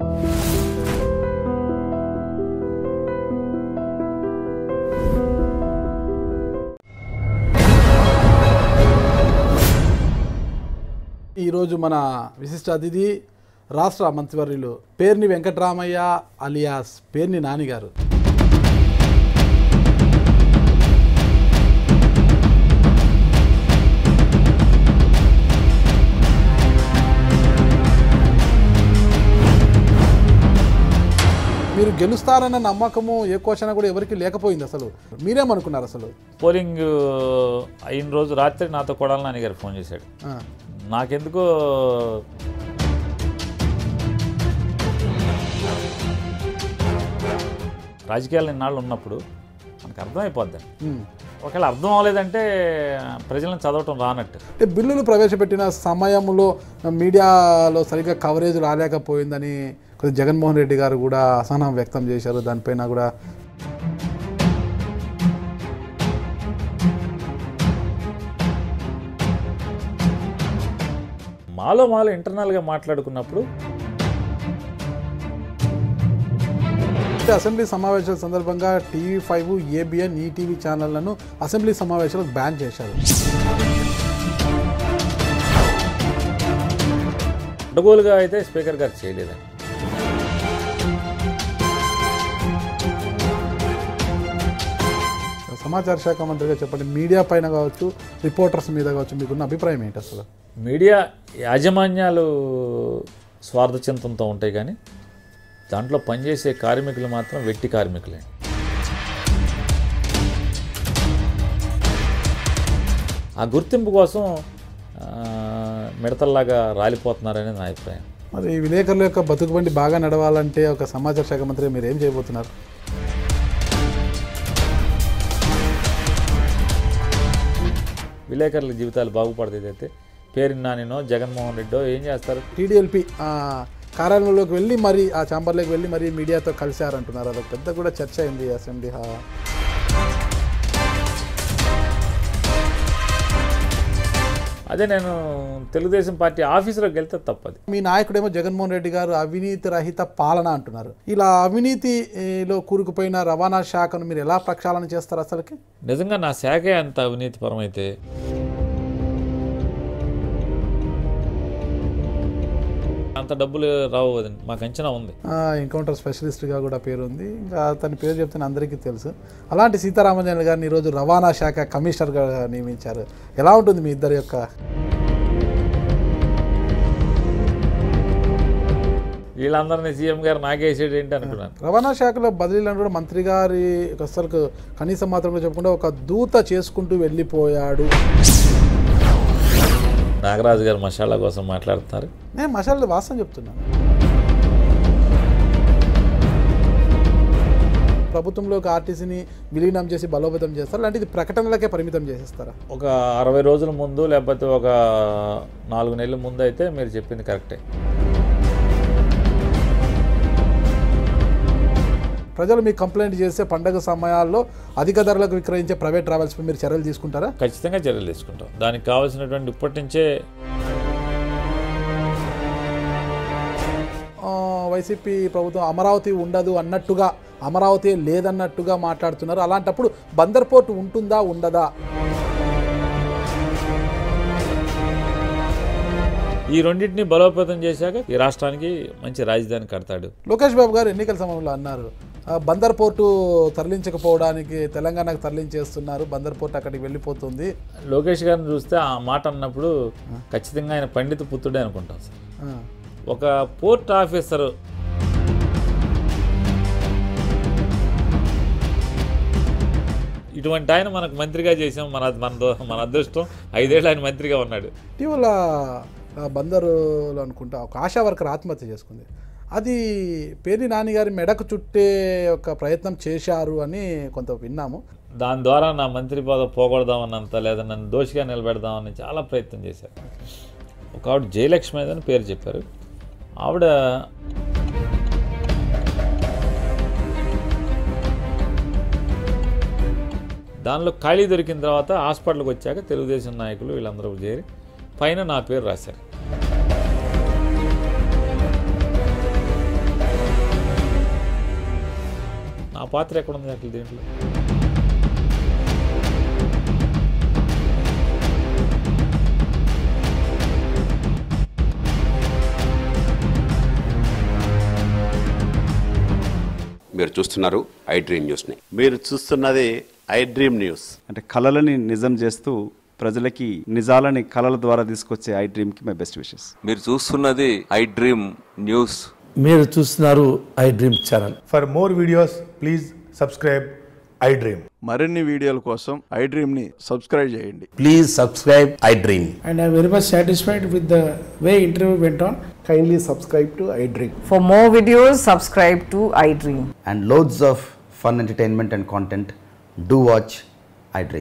ఈరోజు మన విశిష్ట అతిథి రాష్ట్ర మంత్రివర్యులు పేర్ని వెంకటరామయ్య అలియాస్ పేర్ని నానిగారు మీరు గెలుస్తారన్న నమ్మకము ఏ క్వశ్చన్ కూడా ఎవరికి లేకపోయింది అసలు మీరేమనుకున్నారు అసలు పోలింగ్ అయిన రోజు రాత్రి నాతో కొడాలి నాని గారు ఫోన్ చేశాడు ఆ, నాకెందుకో రాజకీయాలు ఇన్నాళ్ళు ఉన్నప్పుడు మనకు అర్థమైపోద్ది ఉమ్. ఒకవేళ అర్థం అవ్వలేదంటే ప్రజలను చదవటం రానట్టు అంటే బిల్లులు ప్రవేశపెట్టిన సమయంలో మీడియాలో సరిగ్గా కవరేజ్ రాలేకపోయిందని కొద్దిగా జగన్మోహన్ రెడ్డి గారు కూడా అసహనం వ్యక్తం చేశారు దానిపైన కూడా మాలో మాలో ఇంటర్నల్గా మాట్లాడుకున్నప్పుడు అంటే అసెంబ్లీ సమావేశాల సందర్భంగా టీవీ ఫైవ్ ఏబిఎన్ ఈటీవీ ఛానళ్లను అసెంబ్లీ సమావేశాలకు బ్యాన్ చేశారు అడ్డగోలుగా అయితే స్పీకర్ గారు చేయలేదండి సమాచార శాఖ మంత్రిగా చెప్పండి మీడియా పైన కావచ్చు రిపోర్టర్స్ మీద కావచ్చు మీకున్న అభిప్రాయం ఏంటి అసలు మీడియా యాజమాన్యాలు స్వార్థ చింతంతో ఉంటాయి కానీ దాంట్లో పనిచేసే కార్మికులు మాత్రం వెట్టి కార్మికులే ఆ గుర్తింపు కోసం ఆ, మిడతల్లాగా రాలిపోతున్నారనేది నా అభిప్రాయం మరి విలేకరుల యొక్క బతుకుబండి బాగా నడవాలంటే ఒక సమాచార శాఖ మంత్రిగా మీరు ఏం చేయబోతున్నారు విలేకరుల జీవితాలు బాగుపడతాయి అయితే పేరు నానినో జగన్మోహన్ రెడ్డో ఏం చేస్తారు టీడీఎల్పీ కార్యాలయంలోకి వెళ్ళి మరి ఆ ఛాంబర్లోకి వెళ్ళి మరి మీడియాతో కలిశారంటున్నారు అదొక పెద్ద కూడా చర్చ అయింది అసెంబ్లీ హా అదే నేను తెలుగుదేశం పార్టీ ఆఫీసులోకి వెళ్తే తప్పది మీ నాయకుడేమో జగన్మోహన్ రెడ్డి గారు అవినీతి రహిత పాలన అంటున్నారు ఇలా అవినీతిలో కూరుకుపోయిన రవాణా శాఖను మీరు ఎలా ప్రక్షాళన చేస్తారు అసలుకి నిజంగా నా శాఖే అంత అవినీతిపరమైతే అంత డబ్బులు రావు అది మాకు అంచనా ఉంది ఎన్కౌంటర్ స్పెషలిస్ట్గా కూడా పేరు ఉంది ఇంకా తన పేరు చెప్తే అందరికీ తెలుసు అలాంటి సీతారామజన్ గారిని ఈరోజు రవాణా శాఖ కమిషనర్గా నియమించారు ఎలా ఉంటుంది మీ ఇద్దరి యొక్క వీళ్ళందరినీ సీఎం గారు నాకేసాడు ఏంటి అనుకున్నాను రవాణా శాఖలో బదిలీలను కూడా మంత్రి గారి అసలు కనీసం మాత్రం కూడా చెప్పకుండా ఒక దూత చేసుకుంటూ వెళ్ళిపోయాడు నాగరాజు గారు మసాలా కోసం మాట్లాడుతున్నారు నేను మసాలా వాస్తవం చెప్తున్నాను ప్రభుత్వంలోకి ఆర్టీసీని విలీనం చేసి బలోపేతం చేస్తారు లాంటిది ప్రకటనలకే పరిమితం చేసేస్తారా ఒక అరవై రోజుల ముందు లేకపోతే ఒక నాలుగు నెలల ముందు అయితే మీరు చెప్పింది కరెక్టే ప్రజలు మీకు కంప్లైంట్ చేస్తే పండగ సమయాల్లో అధిక ధరలకు విక్రయించే ప్రైవేట్ ట్రావెల్స్పై మీరు చర్యలు తీసుకుంటారా ఖచ్చితంగా చర్యలు తీసుకుంటాం దానికి కావాల్సినటువంటి ఇప్పటి నుంచే ఆ, వైసీపీ ప్రభుత్వం అమరావతి ఉండదు అన్నట్టుగా అమరావతి లేదన్నట్టుగా మాట్లాడుతున్నారు అలాంటప్పుడు బందర్ పోర్టు ఉంటుందా ఉండదా ఈ రెండింటిని బలోపేతం చేశాక ఈ రాష్ట్రానికి మంచి రాజధాని కడతాడు లోకేష్ బాబు గారు ఎన్నికల సమయంలో అన్నారు ఆ, బందర్ పోర్టు తరలించకపోవడానికి తెలంగాణకు తరలించేస్తున్నారు బందర్ పోర్టు అక్కడికి వెళ్ళిపోతుంది లోకేష్ గారిని చూస్తే ఆ మాట అన్నప్పుడు ఖచ్చితంగా ఆయన పండిత పుత్రుడే అనుకుంటాం సార్ ఆ, ఒక పోర్ట్ ఆఫీసర్ ఇటువంటి ఆయన మనకు మంత్రిగా చేసాం మన మన దో- మన అదృష్టం ఐదేళ్ళు ఆయన మంత్రిగా ఉన్నాడు ఇటీవల ఆ, బందరులో అనుకుంటా ఒక ఆశా వర్కర్ ఆత్మహత్య చేసుకుంది అది పేరు నాన్నగారి మెడకు చుట్టే ఒక ప్రయత్నం చేశారు అని కొంత విన్నాము దాని ద్వారా నా మంత్రి పదవి పోగొడదామన్నంత లేదా నన్ను దోషిగా నిలబెడదామని చాలా ప్రయత్నం చేశారు ఒక ఆవిడ జయలక్ష్మి అని పేరు చెప్పారు ఆవిడ దానిలో ఖాళీ దొరికిన తర్వాత హాస్పిటల్కి వచ్చాక తెలుగుదేశం నాయకులు వీళ్ళందరూ చేరి పైన నా పేరు రాశారు పాత్ర ఎక్కడ ఉంది అట్లా దీంట్లో మీరు చూస్తున్నారు ఐ డ్రీమ్ న్యూస్ని మీరు చూస్తున్నది ఐ డ్రీమ్ న్యూస్ అంటే కళలని నిజం చేస్తూ ప్రజలకి నిజాలని కళల ద్వారా తీసుకొచ్చే ఐ డ్రీమ్కి మై బెస్ట్ విషెస్ మీరు చూస్తున్నది ఐ డ్రీమ్ న్యూస్ మీరు చూస్తున్నారు iDream channel For more videos, please subscribe iDream. మరిన్ని వీడియోల కోసం ఐ డ్రీమ్ని సబ్స్క్రైబ్ చేయండి please subscribe iDream and I'm very much satisfied with the way interview went on. Kindly subscribe to iDream. For more videos, subscribe to iDream. and loads of fun entertainment and content, do watch iDream.